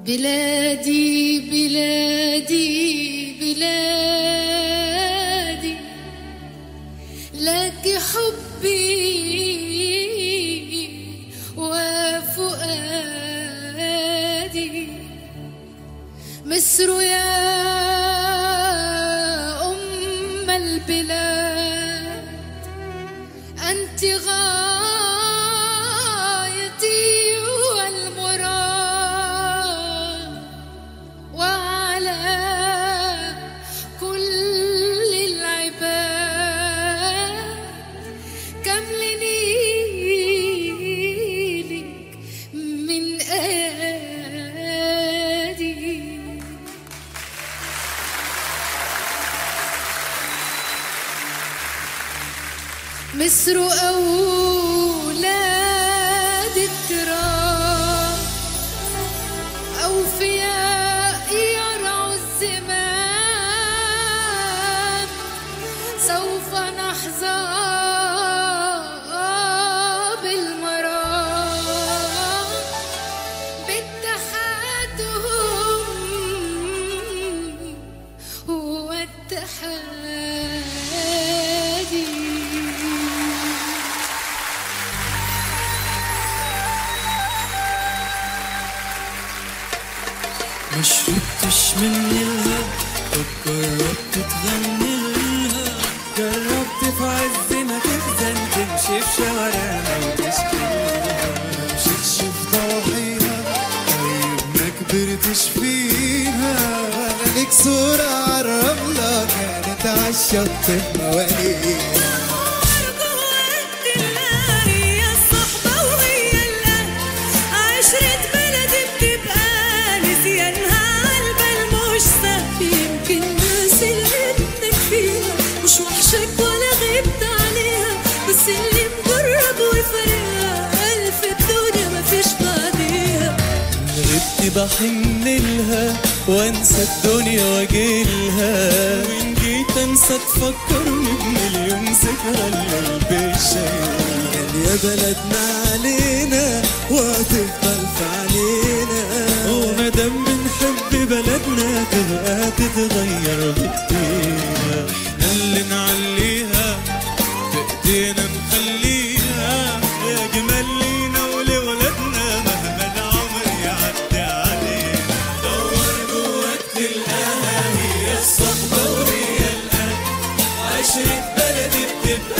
بلادي بلادي بلادي لك حبي وفؤادي مصر يا أم البلاد أنت غايتي والمراد وعلى كل العباد كم لنيلك من أيادي مصر أولاد التراب أوفياء يرعوا الزمان سوف نحظى بالمرام باتحادهم هو التحادي ما شربتش من الها طب جربت تغني لها جربت في عز ما تحزن تمشي في شوارعنا وتشكيها مشيتش في ضواحيها طيب ما كبرتش فيها وانا ليك صورة عالرملة كانت عالشط في موانيها هي الصحبة وهي الأهل عشرة بلد بتبقى نسيانها عالبال مش سهل يمكن ناس اللي ابنك فيها مش وحشك ولا غبت عليها بس اللي مجرب وفرقها ألف الدنيا مفيش بعديها غبت بحن لها وانسى الدنيا واجيلها وان جيت انسى تفكرني بمليون ذكرى القلب شايلها يا بلدنا علينا وهتفضل في علينا ومادام بنحب بلدنا تبقى تتغير بكتير احنا اللي نعليها بايدينا نخليها يا جمال لينا ولولادنا مهما العمر يعدي علينا دور جواك تلقاها هي الصحبة وهي الأهل عشرة بلدي بتبقى